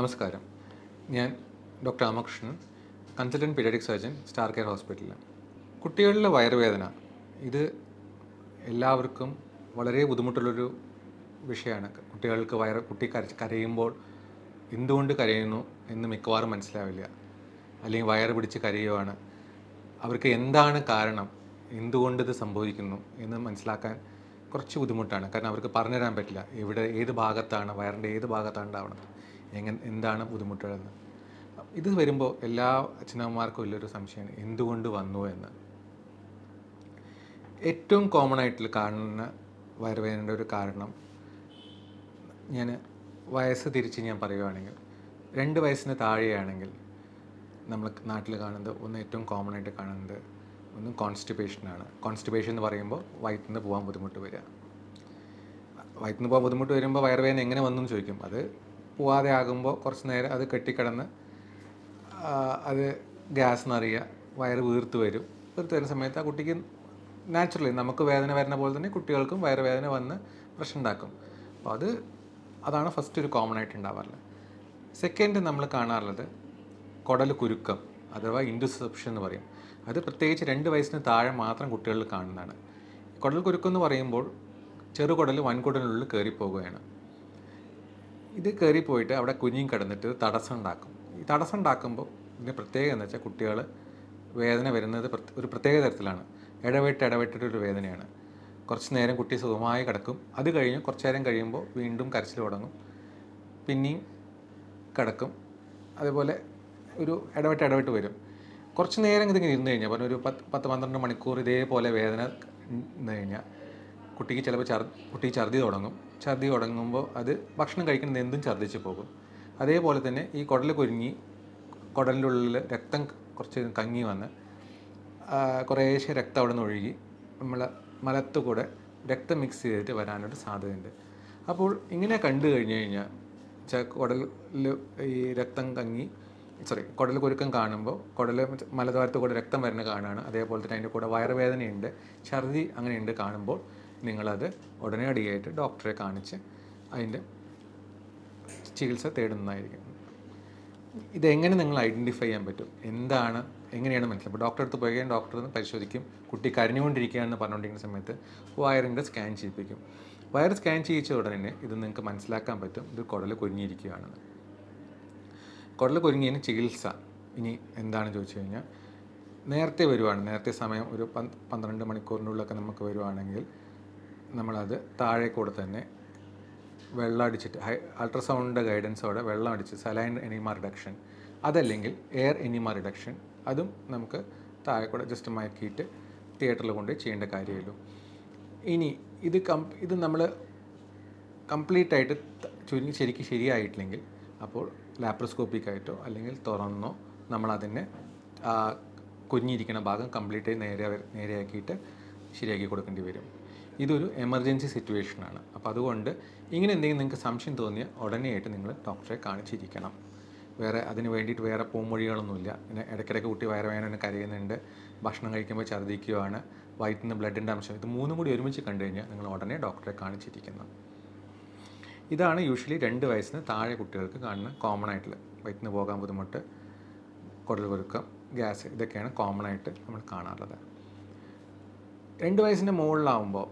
നമസ്കാരം ഞാൻ doctor Ramakrishnan consultant paediatric surgeon star care ഹോസ്പിറ്റലിൽ കുട്ടികളിലെ വയറുവേദന ഇത് എല്ലാവർക്കും വളരെ ബുദ്ധിമുട്ടുള്ളൊരു വിഷയമാണ് കുട്ടികൾക്ക് വയറ് കുട്ടി കരച്ച് കരയുമ്പോൾ എന്തുകൊണ്ട് കരയുന്നു എന്ന് മിക്കവാറും മനസ്സിലാവില്ല അല്ലെങ്കിൽ വയറ് പിടിച്ച് കരയുവാണ് അവർക്ക് എന്താണ് കാരണം എന്തുകൊണ്ട് ഇത് സംഭവിക്കുന്നു എന്ന് മനസ്സിലാക്കാൻ കുറച്ച് ബുദ്ധിമുട്ടാണ് കാരണം അവർക്ക് പറഞ്ഞുതരാൻ പറ്റില്ല എവിടെ ഏത് ഭാഗത്താണ് വയറിൻ്റെ ഏത് ഭാഗത്താണ് ഉണ്ടാവുന്നത് എങ്ങനെ എന്താണ് ബുദ്ധിമുട്ടുകളെന്ന് ഇത് വരുമ്പോൾ എല്ലാ അച്ഛനമ്മമാർക്കും വലിയൊരു സംശയമാണ് എന്തുകൊണ്ട് വന്നു എന്ന് ഏറ്റവും കോമൺ ആയിട്ട് കാണുന്ന വയറുവേദനയുടെ ഒരു കാരണം ഞാൻ വയസ്സ് തിരിച്ച് ഞാൻ പറയുവാണെങ്കിൽ രണ്ട് വയസ്സിന് താഴെയാണെങ്കിൽ നമ്മൾ നാട്ടിൽ കാണുന്നത് ഒന്ന് ഏറ്റവും കോമൺ ആയിട്ട് കാണുന്നത് ഒന്ന് കോൺസ്റ്റിപ്പേഷനാണ് കോൺസ്റ്റിപ്പേഷൻ എന്ന് പറയുമ്പോൾ വയറ്റിൽ നിന്ന് പോകാൻ ബുദ്ധിമുട്ട് വരിക വയറ്റിൽ നിന്ന് പോകാൻ ബുദ്ധിമുട്ട് വരുമ്പോൾ വയറുവേദന എങ്ങനെ വന്നു എന്ന് ചോദിക്കും അത് പോവാതെ ആകുമ്പോൾ കുറച്ച് നേരം അത് കെട്ടിക്കിടന്ന് ആ, അത് ഗ്യാസ് നിറയുക വയറ് വീർത്ത് വരും വീർത്ത് വരുന്ന സമയത്ത് ആ കുട്ടിക്ക് നാച്ചുറലി നമുക്ക് വേദന വരുന്ന പോലെ തന്നെ കുട്ടികൾക്കും വയറുവേദന വന്ന് പ്രശ്നം ഉണ്ടാക്കും അപ്പോൾ അത് അതാണ് ഫസ്റ്റ് ഒരു കോമൺ ആയിട്ട് ഉണ്ടാവാറുള്ളത് സെക്കൻഡ് നമ്മൾ കാണാറുള്ളത് കുടൽ കുരുക്കം അഥവാ ഇൻഡുസെപ്ഷൻ എന്ന് പറയും അത് പ്രത്യേകിച്ച് രണ്ട് വയസ്സിന് താഴെ മാത്രം കുട്ടികളിൽ കാണുന്നതാണ് കുടൽ കുരുക്കം എന്ന് പറയുമ്പോൾ ചെറുകുടൽ വൻകുടലിനുള്ളിൽ കയറിപ്പോവുകയാണ് ഇത് കയറിപ്പോയിട്ട് അവിടെ കുഞ്ഞിയും കിടന്നിട്ട് തടസ്സം ഉണ്ടാക്കും ഈ തടസ്സം ഉണ്ടാക്കുമ്പോൾ ഇതിൻ്റെ പ്രത്യേകത എന്ന് വെച്ചാൽ കുട്ടികൾ വേദന വരുന്നത് പ്രത്- ഒരു പ്രത്യേക തരത്തിലാണ് ഇടവിട്ട് ഇടവിട്ടിട്ടൊരു വേദനയാണ് കുറച്ച് നേരം കുട്ടി സുഖമായി കിടക്കും അത് കഴിഞ്ഞ് കുറച്ച് നേരം കഴിയുമ്പോൾ വീണ്ടും കരച്ചിൽ തുടങ്ങും പിന്നെയും കിടക്കും അതുപോലെ ഒരു ഇടവിട്ട് ഇടവിട്ട് വരും കുറച്ച് നേരം ഇതിങ്ങനെ ഇരുന്ന് കഴിഞ്ഞാൽ പറഞ്ഞ ഒരു പത്ത് പത്ത് പന്ത്രണ്ട് മണിക്കൂർ ഇതേപോലെ വേദന നിന്ന് കഴിഞ്ഞാൽ കുട്ടിക്ക് ചിലപ്പോൾ ഛർ കുട്ടിക്ക് ഛർദി തുടങ്ങും ഛർദി തുടങ്ങുമ്പോൾ അത് ഭക്ഷണം കഴിക്കുന്നത് എന്തും ഛർദ്ദിച്ച് പോകും അതേപോലെ തന്നെ ഈ കുടൽ കുരുങ്ങി കുടലിൻ്റെ ഉള്ളിൽ രക്തം കുറച്ച് കങ്ങി വന്ന് ആ, കുറേശ്ശെ രക്തം അവിടെ നിന്ന് ഒഴുകി നമ്മളെ മലത്തു കൂടെ രക്തം മിക്സ് ചെയ്തിട്ട് വരാനൊരു സാധ്യതയുണ്ട് അപ്പോൾ ഇങ്ങനെ കണ്ടു കഴിഞ്ഞു കഴിഞ്ഞാൽ ച- കുടലിൽ ഈ രക്തം കങ്ങി സോറി കുടൽ കുരുക്കം കാണുമ്പോൾ കുടൽ മലദ്വാരത്ത് കൂടെ രക്തം വരുന്ന കാണുകയാണ് അതേപോലെ തന്നെ അതിൻ്റെ കൂടെ വയറുവേദനയുണ്ട് ഛർദി അങ്ങനെയുണ്ട് കാണുമ്പോൾ നിങ്ങളത് ഉടനെ അടിയായിട്ട് ഡോക്ടറെ കാണിച്ച് അതിൻ്റെ ചികിത്സ തേടുന്നതായിരിക്കും ഇതെങ്ങനെ നിങ്ങൾ ഐഡൻറ്റിഫൈ ചെയ്യാൻ പറ്റും എന്താണ് എങ്ങനെയാണ് മനസ്സിലാക്കുക അപ്പോൾ ഡോക്ടറെ അടുത്ത് പോയി കഴിഞ്ഞാൽ ഡോക്ടർ പരിശോധിക്കും കുട്ടി കരഞ്ഞുകൊണ്ടിരിക്കുകയാണെന്ന് പറഞ്ഞുകൊണ്ടിരിക്കുന്ന സമയത്ത് വയറിൻ്റെ സ്കാൻ ചെയ്യിപ്പിക്കും വയർ സ്കാൻ ചെയ്യിച്ച ഉടനെ ഇത് നിങ്ങൾക്ക് മനസ്സിലാക്കാൻ പറ്റും ഇത് കുടൽ കുരുങ്ങിയിരിക്കുകയാണെന്ന് കുടൽ കുരുങ്ങിയതിന് ചികിത്സ ഇനി എന്താണ് ചോദിച്ചു കഴിഞ്ഞാൽ നേരത്തെ വരുവാണ് നേരത്തെ സമയം ഒരു പന്ത് പന്ത്രണ്ട് മണിക്കൂറിനുള്ളിലൊക്കെ നമുക്ക് വരുവാണെങ്കിൽ നമ്മളത് താഴെ കൂടെ തന്നെ വെള്ളം അടിച്ചിട്ട് ഹൈ അൾട്രാസൗണ്ടിൻ്റെ ഗൈഡൻസോടെ വെള്ളം അടിച്ച് സലൈൻ എനിമ റിഡക്ഷൻ അതല്ലെങ്കിൽ എയർ എനിമ റിഡക്ഷൻ അതും നമുക്ക് താഴെ കൂടെ ജസ്റ്റ് മയക്കിയിട്ട് തിയേറ്ററിൽ കൊണ്ട് ചെയ്യേണ്ട കാര്യമുള്ളൂ ഇനി ഇത് കം ഇത് നമ്മൾ കംപ്ലീറ്റ് ആയിട്ട് ത- ചുരുങ്ങി ശരിക്കും ശരിയായിട്ടില്ലെങ്കിൽ അപ്പോൾ ലാപ്രോസ്കോപ്പിക് ആയിട്ടോ അല്ലെങ്കിൽ തുറന്നോ നമ്മളതിനെ ആ കുഞ്ഞിരിക്കുന്ന ഭാഗം കംപ്ലീറ്റ് ആയി നേരെ വര- നേരെയാക്കിയിട്ട് ശരിയാക്കി കൊടുക്കേണ്ടി വരും ഇതൊരു എമർജൻസി സിറ്റുവേഷനാണ് അപ്പോൾ അതുകൊണ്ട് ഇങ്ങനെ എന്തെങ്കിലും നിങ്ങൾക്ക് സംശയം തോന്നിയാൽ ഉടനെയായിട്ട് നിങ്ങൾ ഡോക്ടറെ കാണിച്ചിരിക്കണം വേറെ അതിന് വേണ്ടിയിട്ട് വേറെ പൂമൊഴികളൊന്നുമില്ല പിന്നെ ഇടയ്ക്കിടയ്ക്ക് കുട്ടി വയറുവേദന കരയുന്നുണ്ട് ഭക്ഷണം കഴിക്കുമ്പോൾ ഛർദ്ദിക്കുകയാണ് വയറ്റിൽ നിന്ന് ബ്ലഡിൻ്റെ അംശം ഇത് മൂന്നും കൂടി ഒരുമിച്ച് കണ്ടു കഴിഞ്ഞാൽ നിങ്ങൾ ഉടനെ ഡോക്ടറെ കാണിച്ചിരിക്കണം ഇതാണ് യൂഷ്വലി രണ്ട് വയസ്സിന് താഴെ കുട്ടികൾക്ക് കാണുന്ന കോമൺ ആയിട്ടുള്ള വയറ്റിന് പോകാൻ ബുദ്ധിമുട്ട് കുടൽ കുരുക്കം ഗ്യാസ് ഇതൊക്കെയാണ് കോമൺ ആയിട്ട് നമ്മൾ കാണാറുള്ളത് രണ്ട് വയസ്സിൻ്റെ മുകളിലാവുമ്പോൾ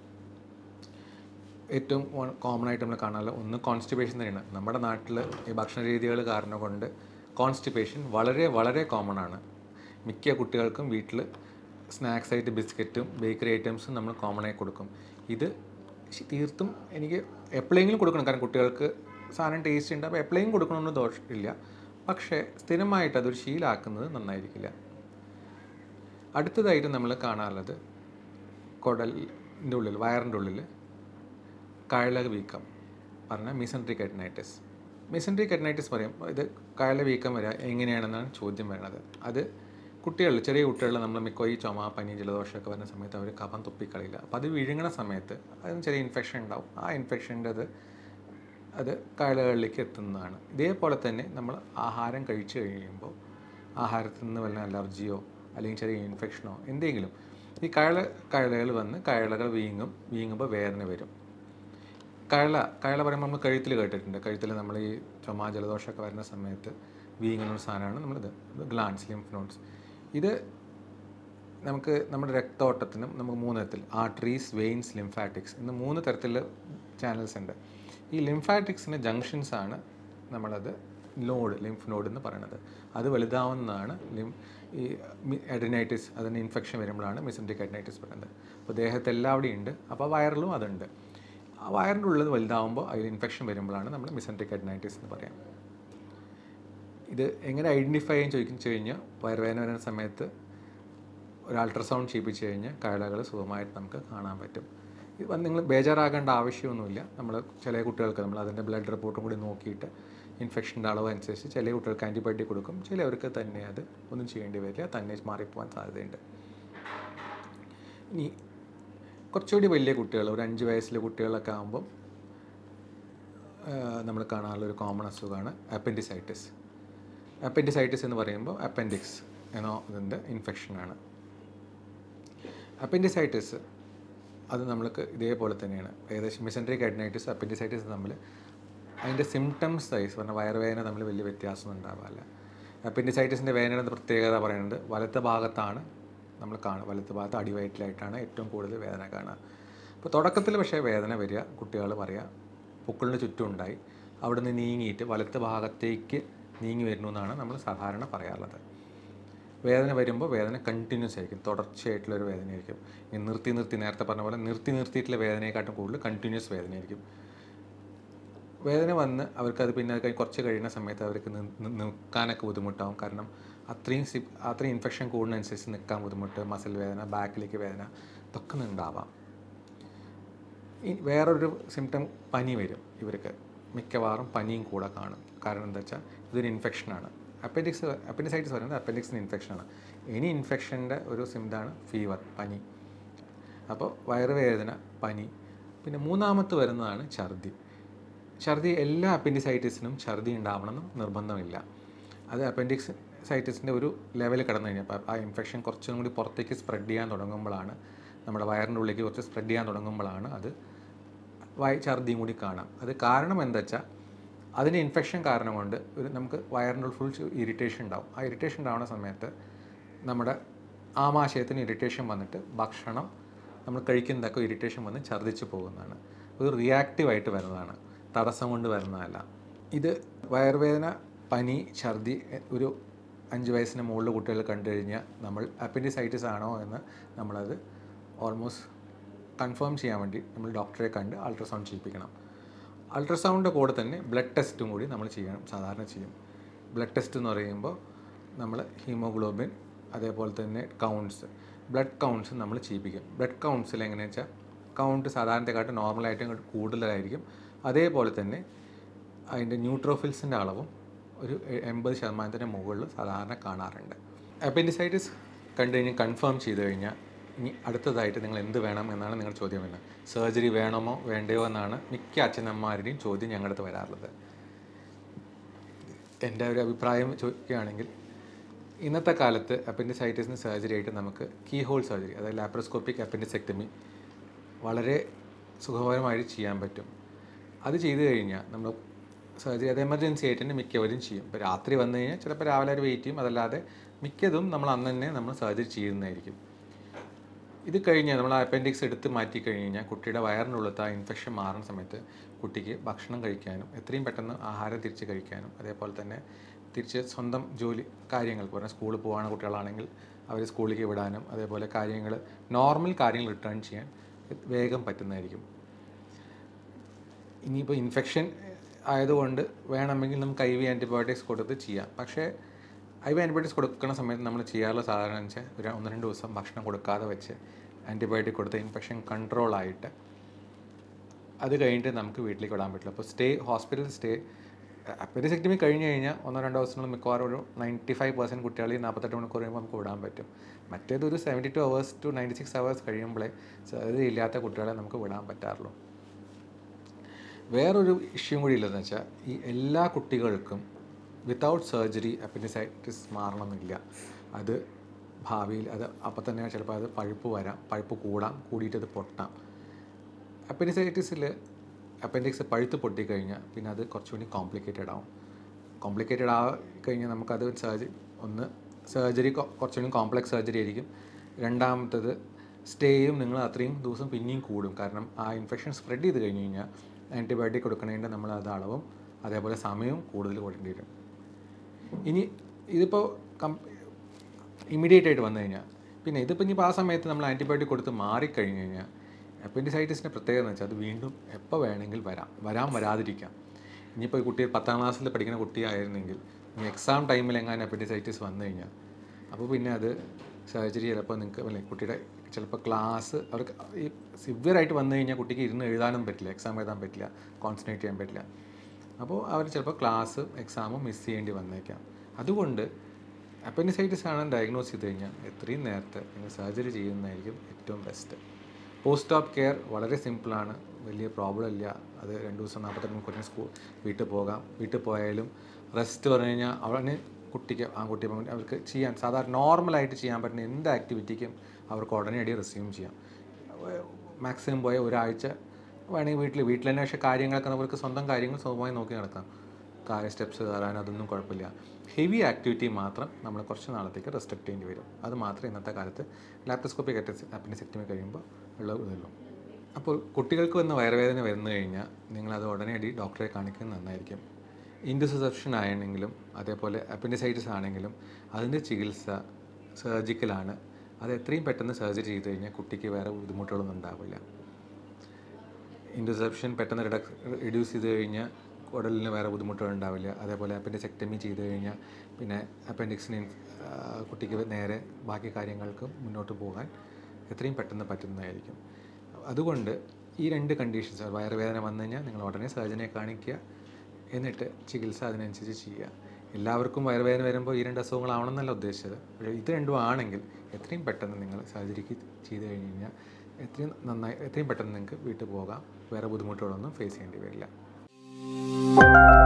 ഏറ്റവും കോമൺ ആയിട്ട് നമ്മൾ കാണാറുള്ള ഒന്ന് കോൺസ്റ്റിപ്പേഷൻ തന്നെയാണ് നമ്മുടെ നാട്ടിൽ ഈ ഭക്ഷണ രീതികൾ കാരണം കൊണ്ട് കോൺസ്റ്റിപ്പേഷൻ വളരെ വളരെ കോമൺ ആണ് മിക്ക കുട്ടികൾക്കും വീട്ടിൽ സ്നാക്സ് ആയിട്ട് ബിസ്ക്കറ്റും ബേക്കറി ഐറ്റംസും നമ്മൾ കോമൺ ആയി കൊടുക്കും ഇത് ശ- തീർത്തും എനിക്ക് എപ്പോഴെങ്കിലും കൊടുക്കണം കാരണം കുട്ടികൾക്ക് സാധനം ടേസ്റ്റ് ഉണ്ട് അപ്പോൾ എപ്പോഴെങ്കിലും കൊടുക്കണമെന്ന് ദോഷമില്ല പക്ഷേ സ്ഥിരമായിട്ട് അതൊരു ശീലമാക്കുന്നത് നന്നായിരിക്കില്ല അടുത്തതായിട്ട് നമ്മൾ കാണാറുള്ളത് കുടലിൻ്റെ ഉള്ളിൽ വയറിൻ്റെ ഉള്ളിൽ കഴല വീക്കം പറഞ്ഞാൽ മിസൻട്രിക് എഡനൈറ്റിസ് മിസൻട്രിക് എഡനൈറ്റിസ് പറയും ഇത് കഴല വീക്കം വരിക എങ്ങനെയാണെന്നാണ് ചോദ്യം വരുന്നത് അത് കുട്ടികളിൽ ചെറിയ കുട്ടികളിൽ നമ്മൾ മിക്ക ഈ ചുമ പനി ജലദോഷമൊക്കെ വരുന്ന സമയത്ത് അവർ കഫം തുപ്പിക്കളില്ല അപ്പോൾ അത് വിഴുങ്ങണ സമയത്ത് അതിന് ചെറിയ ഇൻഫെക്ഷൻ ഉണ്ടാവും ആ ഇൻഫെക്ഷൻ്റെ അത് അത് കഴലകളിലേക്ക് എത്തുന്നതാണ് ഇതേപോലെ തന്നെ നമ്മൾ ആഹാരം കഴിച്ചു കഴിയുമ്പോൾ ആഹാരത്തിൽ നിന്ന് വല്ല അലർജിയോ അല്ലെങ്കിൽ ചെറിയ ഇൻഫെക്ഷനോ എന്തെങ്കിലും ഈ കഴല കഴലകൾ വന്ന് കഴലകൾ വീങ്ങും വീങ്ങുമ്പോൾ വേദന വരും കഴല കഴല പറയുമ്പോൾ നമ്മൾ കഴുത്തിൽ കേട്ടിട്ടുണ്ട് കഴുത്തിൽ നമ്മൾ ഈ ചുമ ജലദോഷമൊക്കെ വരുന്ന സമയത്ത് വീങ്ങുന്ന ഒരു സാധനമാണ് നമ്മളിത് ഗ്ലാൻസ് ലിംഫ് നോട്ട്സ് ഇത് നമുക്ക് നമ്മുടെ രക്തോട്ടത്തിനും നമുക്ക് മൂന്ന് തരത്തിൽ ആർട്ടറീസ് വെയിൻസ് ലിംഫാറ്റിക്സ് എന്ന മൂന്ന് തരത്തിലുള്ള ചാനൽസ് ഉണ്ട് ഈ ലിംഫാറ്റിക്സിൻ്റെ ജംഗ്ഷൻസ് ആണ് നമ്മളത് നോഡ് ലിംഫ് നോഡ് എന്ന് പറയുന്നത് അത് വലുതാവുന്നതാണ് ലിം ഈ അഡിനൈറ്റിസ് അതിന് ഇൻഫെക്ഷൻ വരുമ്പോഴാണ് മിസൻട്രിക് അഡിനൈറ്റിസ് പറയുന്നത് അപ്പോൾ ദേഹത്ത് എല്ലാവിടെയും ഉണ്ട് അപ്പോൾ വയറിലും അതുണ്ട് ആ വയറിൻ്റെ ഉള്ളത് വലുതാവുമ്പോൾ അതിൽ ഇൻഫെക്ഷൻ വരുമ്പോഴാണ് നമ്മൾ മിസൻട്രിക് അഡിനൈറ്റിസ് എന്ന് പറയാം ഇത് എങ്ങനെ ഐഡൻറ്റിഫൈ ചെയ്യാൻ ചോദിച്ചു കഴിഞ്ഞാൽ വയറുവേദന വരുന്ന സമയത്ത് ഒരു അൾട്രാസൗണ്ട് ചെയ്യിപ്പിച്ച് കഴിഞ്ഞാൽ കഴലകൾ സുഖമായിട്ട് നമുക്ക് കാണാൻ പറ്റും ഇത് വന്ന് നിങ്ങൾ ബേജാറാകേണ്ട ആവശ്യമൊന്നുമില്ല നമ്മൾ ചില കുട്ടികൾക്ക് നമ്മൾ അതിൻ്റെ ബ്ലഡ് റിപ്പോർട്ടും കൂടി നോക്കിയിട്ട് ഇൻഫെക്ഷൻ്റെ അളവ് അനുസരിച്ച് ചില കുട്ടികൾക്ക് ആൻറ്റിബയോട്ടിക് കൊടുക്കും ചിലവർക്ക് തന്നെ അത് ഒന്നും ചെയ്യേണ്ടി വരില്ല തന്നെ മാറിപ്പോകാൻ സാധ്യതയുണ്ട് ഇനി കുറച്ചുകൂടി വലിയ കുട്ടികൾ ഒരു അഞ്ച് വയസ്സിലെ കുട്ടികളൊക്കെ ആകുമ്പം നമ്മൾ കാണാനുള്ള ഒരു കോമൺ അസുഖമാണ് അപ്പൻഡിസൈറ്റിസ് അപ്പൻഡിസൈറ്റിസ് എന്ന് പറയുമ്പോൾ അപ്പൻഡിക്സ് എന്നോ ഇതിൻ്റെ ഇൻഫെക്ഷനാണ് അപ്പൻഡിസൈറ്റിസ് അത് നമ്മൾക്ക് ഇതേപോലെ തന്നെയാണ് ഏകദേശം മിസൻട്രിക് അഡിനൈറ്റിസ് അപ്പൻഡിസൈറ്റിസ് തമ്മിൽ അതിൻ്റെ സിംറ്റംസ് സൈസ് പറഞ്ഞാൽ വയറുവേദന തമ്മിൽ വലിയ വ്യത്യാസം ഉണ്ടാവാറില്ല അപ്പൻഡിസൈറ്റിസിൻ്റെ വേദനയുടെ പ്രത്യേകത പറയുന്നത് വലത്തെ ഭാഗത്താണ് നമ്മൾ കാണുക വലത്തെ ഭാഗത്ത് അടിവയറ്റിലായിട്ടാണ് ഏറ്റവും കൂടുതൽ വേദന കാണുക അപ്പോൾ തുടക്കത്തിൽ പക്ഷേ വേദന വരിക കുട്ടികൾ പറയുക പൊക്കിളിന് ചുറ്റും ഉണ്ടായി അവിടെ നിന്ന് നീങ്ങിയിട്ട് വലത്തെ ഭാഗത്തേക്ക് നീങ്ങി വരുന്നു എന്നാണ് നമ്മൾ സാധാരണ പറയാറുള്ളത് വേദന വരുമ്പോൾ വേദന കണ്ടിന്യൂസ് ആയിരിക്കും തുടർച്ചയായിട്ടുള്ളൊരു വേദനയായിരിക്കും ഈ നിർത്തി നിർത്തി നേരത്തെ പറഞ്ഞ പോലെ നിർത്തി നിർത്തിയിട്ടുള്ള വേദനയെക്കാട്ടും കൂടുതൽ കണ്ടിന്യൂസ് വേദനയായിരിക്കും വേദന വന്ന് അവർക്കത് പിന്നെ അത് കഴിഞ്ഞ് കുറച്ച് കഴിയുന്ന സമയത്ത് അവർക്ക് നി- നി- നിൽക്കാനൊക്കെ ബുദ്ധിമുട്ടാവും കാരണം അത്രയും സി അത്രയും ഇൻഫെക്ഷൻ കൂടുന്നതനുസരിച്ച് നിൽക്കാൻ ബുദ്ധിമുട്ട് മസിൽ വേദന ബാക്കിലേക്ക് വേദന ഇതൊക്കെ ഉണ്ടാവാം ഈ വേറൊരു സിംറ്റം പനി വരും ഇവർക്ക് മിക്കവാറും പനിയും കൂടെ കാണും കാരണം എന്താ വെച്ചാൽ ഇതൊരു ഇൻഫെക്ഷനാണ് അപ്പൻഡിക്സ് അപ്പൻഡിസൈറ്റിസ് പറയുന്നത് അപ്പൻഡിക്സിന് ഇൻഫെക്ഷനാണ് എനി ഇൻഫെക്ഷൻ്റെ ഒരു സിംറ്റാണ് ഫീവർ പനി അപ്പോൾ വയറുവേദന പനി പിന്നെ മൂന്നാമത്തെ വരുന്നതാണ് ഛർദി ഛർദി എല്ലാ അപ്പൻഡിസൈറ്റിസിനും ഛർദി ഉണ്ടാവണമെന്നും നിർബന്ധമില്ല അത് അപ്പൻഡിക്സ് സൈറ്റിസിൻ്റെ ഒരു ലെവൽ കടന്നു കഴിഞ്ഞപ്പോൾ ആ ഇൻഫെക്ഷൻ കുറച്ചും കൂടി പുറത്തേക്ക് സ്പ്രെഡ് ചെയ്യാൻ തുടങ്ങുമ്പോഴാണ് നമ്മുടെ വയറിൻ്റെ ഉള്ളിലേക്ക് കുറച്ച് സ്പ്രെഡ് ചെയ്യാൻ തുടങ്ങുമ്പോഴാണ് അത് വയ ഛർദിയും കൂടി കാണാം അത് കാരണം എന്താ വെച്ചാൽ അതിൻ്റെ ഇൻഫെക്ഷൻ കാരണം കൊണ്ട് ഒരു നമുക്ക് വയറിൻ്റെ ഫുൾ ഇറിറ്റേഷൻ ഉണ്ടാവും ആ ഇറിറ്റേഷൻ ഉണ്ടാവുന്ന സമയത്ത് നമ്മുടെ ആമാശയത്തിന് ഇറിറ്റേഷൻ വന്നിട്ട് ഭക്ഷണം നമ്മൾ കഴിക്കുന്നതൊക്കെ ഇറിറ്റേഷൻ വന്ന് ഛർദ്ദിച്ച് പോകുന്നതാണ് ഒരു റിയാക്റ്റീവായിട്ട് വരുന്നതാണ് തടസ്സം കൊണ്ട് വരുന്നതല്ല ഇത് വയറുവേദന പനി ഛർദി എ- ഒരു അഞ്ച് വയസ്സിന് മുകളിൽ കുട്ടികൾ കണ്ടു കഴിഞ്ഞാൽ നമ്മൾ അപ്പൻഡിസൈറ്റിസ് ആണോ എന്ന് നമ്മളത് ഓൾമോസ്റ്റ് കൺഫേം ചെയ്യാൻ വേണ്ടി നമ്മൾ ഡോക്ടറെ കണ്ട് അൾട്രാസൗണ്ട് ചെയ്യിപ്പിക്കണം അൾട്രാസൗണ്ടിൻ്റെ കൂടെ തന്നെ ബ്ലഡ് ടെസ്റ്റും കൂടി നമ്മൾ ചെയ്യണം സാധാരണ ചെയ്യും ബ്ലഡ് ടെസ്റ്റ് എന്ന് പറയുമ്പോൾ നമ്മൾ ഹീമോഗ്ലോബിൻ അതേപോലെ തന്നെ കൗണ്ട്സ് ബ്ലഡ് കൗണ്ട്സ് നമ്മൾ ചെയ്യിപ്പിക്കും ബ്ലഡ് കൗണ്ട്സിൽ എങ്ങനെയാണെന്ന് വെച്ചാൽ കൗണ്ട് സാധാരണത്തെക്കാട്ട് നോർമലായിട്ട് ഇങ്ങോട്ട് കൂടുതലായിരിക്കും അതേപോലെ തന്നെ അതിൻ്റെ ന്യൂട്രോഫിൽസിൻ്റെ അളവും ഒരു എ- എൺപത് ശതമാനത്തിൻ്റെ മുകളിൽ സാധാരണ കാണാറുണ്ട് അപ്പൻഡിസൈറ്റിസ് കണ്ടു കഴിഞ്ഞ് കൺഫേം ചെയ്ത് കഴിഞ്ഞാൽ ഇനി അടുത്തതായിട്ട് നിങ്ങൾ എന്ത് വേണം എന്നാണ് നിങ്ങളുടെ ചോദ്യം വരുന്നത് സർജറി വേണമോ വേണ്ടയോ എന്നാണ് മിക്ക അച്ഛനമ്മമാരുടെയും ചോദ്യം ഞങ്ങളുടെ അടുത്ത് വരാറുള്ളത് എൻ്റെ ഒരു അഭിപ്രായം ചോദിക്കുകയാണെങ്കിൽ ഇന്നത്തെ കാലത്ത് അപ്പൻഡിസൈറ്റിസിന് സർജറി ആയിട്ട് നമുക്ക് കീ ഹോൾ സർജറി അതായത് ലാപ്രോസ്കോപ്പിക് അപ്പൻഡിസെക്ടമി വളരെ സുഖകരമായിട്ട് ചെയ്യാൻ പറ്റും അത് ചെയ്തു കഴിഞ്ഞാൽ നമ്മൾ സർജറി അത് എമർജൻസി ആയിട്ട് തന്നെ മിക്കവരും ചെയ്യും ഇപ്പോൾ രാത്രി വന്നു കഴിഞ്ഞാൽ ചിലപ്പോൾ രാവിലെ ഒരു വെയിറ്റ് ചെയ്യും അതല്ലാതെ മിക്കതും നമ്മൾ അന്ന് തന്നെ നമ്മൾ സർജറി ചെയ്യുന്നതായിരിക്കും ഇത് കഴിഞ്ഞ് നമ്മൾ അപ്പൻഡിക്സ് എടുത്ത് മാറ്റി കഴിഞ്ഞ് കഴിഞ്ഞാൽ കുട്ടിയുടെ വയറിനുള്ളിലത്തെ ആ ഇൻഫെക്ഷൻ മാറുന്ന സമയത്ത് കുട്ടിക്ക് ഭക്ഷണം കഴിക്കാനും എത്രയും പെട്ടെന്ന് ആഹാരം തിരിച്ച് കഴിക്കാനും അതേപോലെ തന്നെ തിരിച്ച് സ്വന്തം ജോലി കാര്യങ്ങൾ പറഞ്ഞാൽ സ്കൂളിൽ പോകുന്ന കുട്ടികളാണെങ്കിൽ അവർ സ്കൂളിലേക്ക് വിടാനും അതേപോലെ കാര്യങ്ങൾ നോർമൽ കാര്യങ്ങൾ റിട്ടേൺ ചെയ്യാൻ വേഗം പറ്റുന്നതായിരിക്കും ഇനിയിപ്പോൾ ഇൻഫെക്ഷൻ ആയതുകൊണ്ട് വേണമെങ്കിൽ നമുക്ക് ഐ വി ആൻറ്റിബയോട്ടിക്സ് കൊടുത്ത് ചെയ്യാം പക്ഷേ ഐ വി ആൻറ്റിബയോട്ടിക്സ് കൊടുക്കുന്ന സമയത്ത് നമ്മൾ ചെയ്യാറുള്ള സാധാരണ വെച്ചാൽ ഒരു ഒന്ന് രണ്ട് ദിവസം ഭക്ഷണം കൊടുക്കാതെ വെച്ച് ആൻറ്റിബയോട്ടിക് കൊടുത്ത് ഇൻഫെക്ഷൻ കൺട്രോൾ ആയിട്ട് അത് കഴിഞ്ഞിട്ട് നമുക്ക് വീട്ടിലേക്ക് വിടാൻ പറ്റില്ല അപ്പോൾ സ്റ്റേ ഹോസ്പിറ്റൽ സ്റ്റേ അപ്പൻഡിസെക്ടമി കഴിഞ്ഞ് കഴിഞ്ഞാൽ ഒന്നോ രണ്ടോ ദിവസങ്ങൾ മിക്കവാറും ഒരു നയൻറ്റി ഫൈവ് പെർസെൻറ്റ് കുട്ടികളിൽ നാൽപ്പത്തെട്ട് മണിക്കൂർ കഴിയുമ്പോൾ നമുക്ക് വിടാൻ പറ്റും മറ്റേതൊരു seventy two hours to ninety six hours കഴിയുമ്പോഴേ സർജറി ഇല്ലാത്ത കുട്ടികളെ നമുക്ക് വിടാൻ പറ്റാറുള്ളൂ വേറൊരു ഇഷ്യൂ കൂടി ഇല്ലെന്ന് വെച്ചാൽ ഈ എല്ലാ കുട്ടികൾക്കും വിത്തൗട്ട് സർജറി അപ്പൻഡിസൈറ്റിസ് മാറണമെന്നില്ല അത് ഭാവിയിൽ അത് അപ്പം തന്നെ ചിലപ്പോൾ അത് പഴുപ്പ് വരാം പഴുപ്പ് കൂടാം കൂടിയിട്ട് അത് പൊട്ടാം അപ്പൻഡിസൈറ്റിസിൽ അപ്പൻഡിക്സ് പഴുത്ത് പൊട്ടിക്കഴിഞ്ഞാൽ പിന്നെ അത് കുറച്ചുകൂടി കോംപ്ലിക്കേറ്റഡ് ആവും കോംപ്ലിക്കേറ്റഡ് ആ കഴിഞ്ഞാൽ നമുക്കത് സർജറി ഒന്ന് സർജറി കുറച്ചുകൂടി കോംപ്ലക്സ് സർജറി ആയിരിക്കും രണ്ടാമത്തത് സ്റ്റേയും നിങ്ങൾ അത്രയും ദിവസം പിന്നെയും കൂടും കാരണം ആ ഇൻഫെക്ഷൻ സ്പ്രെഡ് ചെയ്ത് കഴിഞ്ഞ് കഴിഞ്ഞാൽ ആൻറ്റിബയോട്ടിക് കൊടുക്കണതിൻ്റെ നമ്മൾ അത് അളവും അതേപോലെ സമയവും കൂടുതൽ കൊടുക്കേണ്ടി വരും ഇനി ഇതിപ്പോൾ കം ഇമ്മീഡിയറ്റ് ആയിട്ട് വന്നു കഴിഞ്ഞാൽ പിന്നെ ഇതിപ്പോൾ ഇനിയിപ്പോൾ ആ സമയത്ത് നമ്മൾ ആൻറ്റിബയോട്ടിക് കൊടുത്ത് മാറിക്കഴിഞ്ഞ് കഴിഞ്ഞാൽ അപ്പൻഡിസൈറ്റിസിൻ്റെ പ്രത്യേകത എന്ന് വെച്ചാൽ അത് വീണ്ടും എപ്പോൾ വേണമെങ്കിൽ വരാം വരാൻ വരാതിരിക്കാം ഇനിയിപ്പോൾ ഈ കുട്ടി പത്താം ക്ലാസ്സിൽ പഠിക്കുന്ന കുട്ടിയായിരുന്നെങ്കിൽ ഇനി എക്സാം ടൈമിൽ എങ്ങാനും അപ്പൻഡിസൈറ്റിസ് വന്നു കഴിഞ്ഞാൽ അപ്പോൾ പിന്നെ അത് സർജറി ചിലപ്പോൾ നിങ്ങൾക്ക് അല്ലെ കുട്ടിയുടെ ചിലപ്പോൾ ക്ലാസ് അവർക്ക് ഈ സിവിയറായിട്ട് വന്നു കഴിഞ്ഞാൽ കുട്ടിക്ക് ഇരുന്ന് എഴുതാനും പറ്റില്ല എക്സാം എഴുതാൻ പറ്റില്ല കോൺസെൻട്രേറ്റ് ചെയ്യാൻ പറ്റില്ല അപ്പോൾ അവർ ചിലപ്പോൾ ക്ലാസ് എക്സാമും മിസ് ചെയ്യേണ്ടി വന്നേക്കാം അതുകൊണ്ട് അപ്പൻഡിസൈറ്റിസ് ആണ് ഡയഗ്നോസ് ചെയ്ത് കഴിഞ്ഞാൽ എത്രയും നേരത്തെ നിങ്ങൾ സർജറി ചെയ്യുന്നതായിരിക്കും ഏറ്റവും ബെസ്റ്റ് പോസ്റ്റ് ഓപ്പ് കെയർ വളരെ സിമ്പിളാണ് വലിയ പ്രോബ്ലം ഇല്ല അത് രണ്ട് ദിവസം നാൽപ്പത്തെട്ട് മണിക്കൂറിന് സ്കൂൾ വീട്ടിൽ പോകാം വീട്ടിൽ പോയാലും റെസ്റ്റ് പറഞ്ഞു കഴിഞ്ഞാൽ അവന് കുട്ടിക്ക് ആൺകുട്ടി പെൺകുട്ടി അവർക്ക് ചെയ്യാൻ സാധാരണ നോർമലായിട്ട് ചെയ്യാൻ പറ്റുന്ന എന്ത് ആക്ടിവിറ്റിക്കും അവർക്ക് ഉടനടി റിസ്യൂം ചെയ്യാം മാക്സിമം പോയ ഒരാഴ്ച വേണമെങ്കിൽ വീട്ടിൽ വീട്ടിൽ തന്നെ പക്ഷേ കാര്യങ്ങളൊക്കെ അവർക്ക് സ്വന്തം കാര്യങ്ങൾ സ്വന്തമായി നോക്കി നടത്താം കാര്യം സ്റ്റെപ്സ് കയറാൻ അതൊന്നും കുഴപ്പമില്ല ഹെവി ആക്ടിവിറ്റി മാത്രം നമ്മൾ കുറച്ച് നാളത്തേക്ക് റെസ്ട്രിക്റ്റ് ചെയ്യേണ്ടി വരും അത് മാത്രമേ ഇന്നത്തെ കാലത്ത് ലാപ്റ്റോസ്കോപ്പിക് അപ്പിൻഡിസെക്ടമി കഴിയുമ്പോൾ ഉള്ള ഇതുള്ളൂ അപ്പോൾ കുട്ടികൾക്ക് വന്ന വയറുവേദന വരുന്നു കഴിഞ്ഞാൽ നിങ്ങളത് ഉടനടി ഡോക്ടറെ കാണിക്കുന്നത് നന്നായിരിക്കും ഇൻഡുസെപ്ഷൻ ആണെങ്കിലും അതേപോലെ അപ്പൻഡിസൈറ്റിസ് ആണെങ്കിലും അതിൻ്റെ ചികിത്സ സർജിക്കലാണ് അത് എത്രയും പെട്ടെന്ന് സർജറി ചെയ്ത് കഴിഞ്ഞാൽ കുട്ടിക്ക് വേറെ ബുദ്ധിമുട്ടുകളൊന്നും ഉണ്ടാവില്ല ഇൻഡുസെപ്ഷൻ പെട്ടെന്ന് റിഡക്സ് റിഡ്യൂസ് ചെയ്ത് കഴിഞ്ഞാൽ കുടലിന് വേറെ ബുദ്ധിമുട്ടുകൾ ഉണ്ടാവില്ല അതേപോലെ അപ്പൻഡിസെക്ടമി ചെയ്ത് കഴിഞ്ഞാൽ പിന്നെ അപ്പൻഡിക്സിന് കുട്ടിക്ക് നേരെ ബാക്കി കാര്യങ്ങൾക്ക് മുന്നോട്ട് പോകാൻ എത്രയും പെട്ടെന്ന് പറ്റുന്നതായിരിക്കും അതുകൊണ്ട് ഈ രണ്ട് കണ്ടീഷൻസ് വയറുവേദന വന്നു കഴിഞ്ഞാൽ നിങ്ങൾ ഉടനെ സർജനെ കാണിക്കുക എന്നിട്ട് ചികിത്സ അതിനനുസരിച്ച് ചെയ്യുക എല്ലാവർക്കും വയറുവേദന വരുമ്പോൾ ഈ രണ്ട് അസുഖങ്ങളാവണമെന്നല്ല ഉദ്ദേശിച്ചത് പക്ഷേ ഇത് രണ്ടും ആണെങ്കിൽ എത്രയും പെട്ടെന്ന് നിങ്ങൾ സർജറിക്ക് ചെയ്ത് കഴിഞ്ഞ് കഴിഞ്ഞാൽ എത്രയും നന്നായി എത്രയും പെട്ടെന്ന് നിങ്ങൾക്ക് വീട്ടിൽ പോകാം വേറെ ബുദ്ധിമുട്ടുകളൊന്നും ഫേസ് ചെയ്യേണ്ടി വരില്ല